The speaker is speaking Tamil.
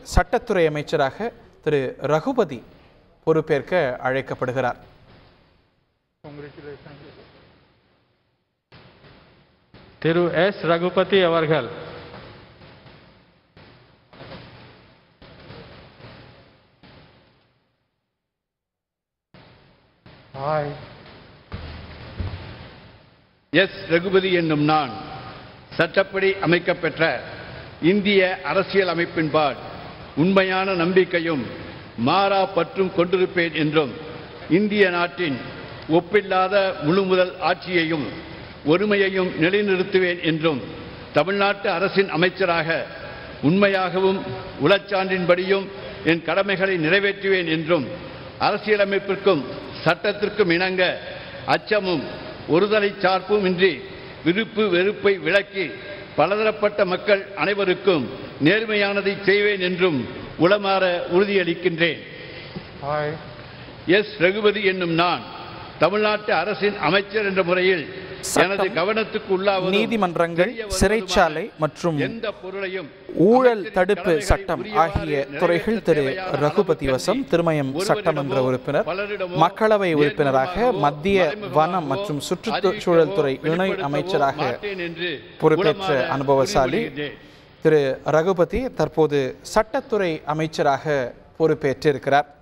சட்டத்துறை அமைச்சராக திரு ரகுபதி பொறுப்பேற்க அழைக்கப்படுகிறார் திரு எஸ் ரகுபதி அவர்கள் எஸ் ரகுபதி என்னும் நான் சட்டப்படி அமைக்கப்பெற்ற இந்திய அரசியல் அமைப்பின்பால் உண்மையான நம்பிக்கையும் மாறா பற்றும் கொண்டிருப்பேன் என்றும் இந்திய நாட்டின் ஒப்பில்லாத முழுமுதல் ஆட்சியையும் ஒருமையையும் நிலைநிறுத்துவேன் என்றும் தமிழ்நாட்டு அரசின் அமைச்சராக உண்மையாகவும் உளச்சான்றின்படியும் என் கடமைகளை நிறைவேற்றுவேன் என்றும் அரசியலமைப்பிற்கும் சட்டத்திற்கும் இணங்க அச்சமும் ஒருதலை சார்பும் இன்றி விருப்பு வெறுப்பை விளக்கி பலதரப்பட்ட மக்கள் அனைவருக்கும் நேர்மையானதை செய்வேன் என்றும் உளமாற உறுதியளிக்கின்றேன் எஸ் ரகுபதி என்னும் நான் தமிழ்நாட்டு அரசின் அமைச்சர் என்ற முறையில் எனது சட்டம், கவனத்துக்கு உள்ளாவது நீதிமன்றங்கள் சிறைச்சாலை மற்றும் எந்த பொருளையும் ஊழல் அமைச்சரின் தடுப்பு கடமைகளை சட்டம் உரியவாறு ஆகிய துறைகள் திரு நிறைவேற்ற ரகுபதி வசம் தேவையான திருமயம் ஒருவரிடமோ, சட்டமன்ற உறுப்பினர் பலரிடமோ, மக்களவை உறுப்பினராக நேர்முகமாகவோ, மத்திய மறைமுகமாகவோ வனம் மற்றும் சுற்றுச்சூழல் அறிவிக்கவோ, துறை இணை வெளிப்படுத்தவோ அமைச்சராக மாட்டேன் என்று பொறுப்பேற்ற உளமாற அனுபவசாலி உறுதிமொழிகின்றேன். திரு ரகுபதி தற்போது சட்டத்துறை அமைச்சராக பொறுப்பேற்றிருக்கிறார்